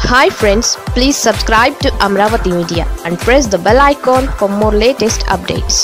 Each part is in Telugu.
hi friends please subscribe to Amaravati media and press the bell icon for more latest updates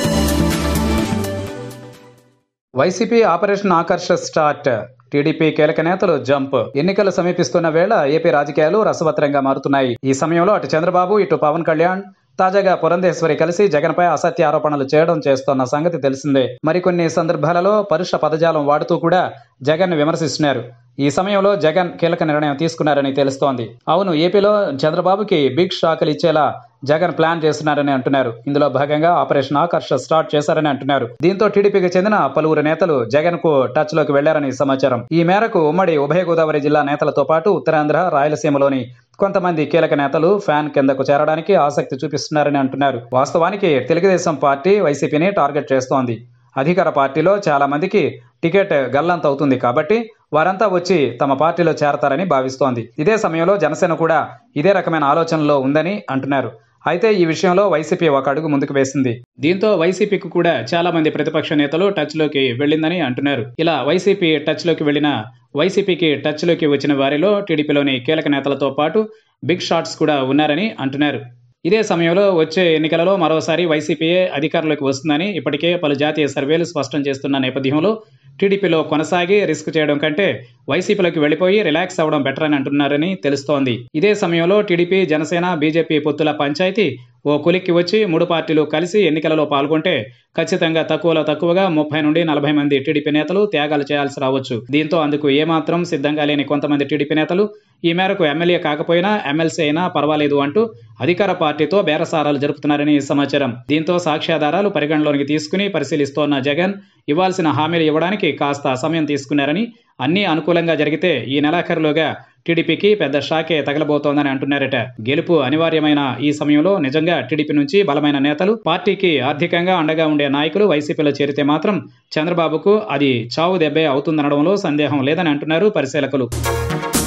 YCP operation ఆకర్ష స్టార్ట్ టీడీపీ కీలక నేతలు జంప్ ఎన్నికలు సమీపిస్తున్న వేళ ఏపీ రాజకీయాలు రసవత్తరంగా మారుతున్నాయి ఈ సమయంలో అటు చంద్రబాబు ఇటు పవన్ కళ్యాణ్ తాజాగా పురంధేశ్వరి కలిసి జగన్పై అసత్య ఆరోపణలు చేయడం చేస్తోన్న సంగతి తెలిసిందే మరికొన్ని సందర్భాలలో పరుష పదజాలం వాడుతూ కూడా జగన్ విమర్శిస్తున్నారు ఈ సమయంలో జగన్ కీలక నిర్ణయం తీసుకున్నారని తెలుస్తోంది అవును ఏపీలో చంద్రబాబుకి బిగ్ షాకులు ఇచ్చేలా జగన్ ప్లాన్ చేస్తున్నారని అంటున్నారు ఇందులో భాగంగా ఆపరేషన్ ఆకర్ష స్టార్ట్ చేశారని అంటున్నారు దీంతో టీడీపీకి చెందిన పలువురు నేతలు జగన్ కు టచ్ లోకి వెళ్లారని సమాచారం ఈ మేరకు ఉమ్మడి ఉభయ గోదావరి జిల్లా నేతలతో పాటు ఉత్తరాంధ్ర రాయలసీమలోని కొంతమంది కీలక నేతలు ఫ్యాన్ కిందకు చేరడానికి ఆసక్తి చూపిస్తున్నారని అంటున్నారు వాస్తవానికి తెలుగుదేశం పార్టీ వైసీపీని టార్గెట్ చేస్తోంది అధికార పార్టీలో చాలా మందికి టికెట్ గల్లంత అవుతుంది కాబట్టి వారంతా వచ్చి తమ పార్టీలో చేరతారని భావిస్తోంది ఇదే సమయంలో జనసేన కూడా ఇదే రకమైన ఆలోచనలో ఉందని అంటున్నారు అయితే ఈ విషయంలో వైసీపీ ఒక అడుగు ముందుకు వేసింది దీంతో వైసీపీకి కూడా చాలా మంది ప్రతిపక్ష నేతలు టచ్ లోకి వెళ్ళిందని అంటున్నారు ఇలా వైసీపీ టచ్ లోకి వెళ్లిన వైసీపీకి టచ్ లోకి వచ్చిన వారిలో టీడీపీలోని కీలక నేతలతో పాటు బిగ్ షాట్స్ కూడా ఉన్నారని అంటున్నారు ఇదే సమయంలో వచ్చే ఎన్నికలలో మరోసారి వైసీపీయే అధికారంలోకి వస్తుందని ఇప్పటికే పలు జాతీయ సర్వేలు స్పష్టం చేస్తున్న నేపథ్యంలో టీడీపీలో కొనసాగి రిస్క్ చేయడం కంటే వైసీపీలోకి వెళ్లిపోయి రిలాక్స్ అవ్వడం బెటర్ అని అంటున్నారని తెలుస్తోంది ఇదే సమయంలో టీడీపీ జనసేన బీజేపీ పొత్తుల పంచాయతీ ఓ కొలిక్కి వచ్చి మూడు పార్టీలు కలిసి ఎన్నికలలో పాల్గొంటే ఖచ్చితంగా తక్కువలో తక్కువగా ముప్పై నుండి నలభై మంది టీడీపీ నేతలు త్యాగాలు చేయాల్సి రావచ్చు దీంతో అందుకు ఏమాత్రం సిద్ధంగా లేని కొంతమంది టీడీపీ నేతలు ఈ మేరకు ఎమ్మెల్యే కాకపోయినా ఎమ్మెల్సీ అయినా పర్వాలేదు అంటూ అధికార పార్టీతో బేరసారాలు జరుపుతున్నారని సమాచారం దీంతో సాక్ష్యాధారాలు పరిగణలోనికి తీసుకుని పరిశీలిస్తోన్న జగన్ ఇవ్వాల్సిన హామీలు ఇవ్వడానికి కాస్త సమయం తీసుకున్నారని అన్నీ అనుకూలంగా జరిగితే ఈ నెలాఖరులోగా టీడీపీకి పెద్ద షాకే తగలబోతోందని అంటున్నారట గెలుపు అనివార్యమైన ఈ సమయంలో నిజంగా టీడీపీ నుంచి బలమైన నేతలు పార్టీకి ఆర్థికంగా అండగా ఉండే నాయకులు వైసీపీలో చేరితే మాత్రం చంద్రబాబుకు అది చావు దెబ్బే అవుతుందనడంలో సందేహం లేదని అంటున్నారు పరిశీలకులు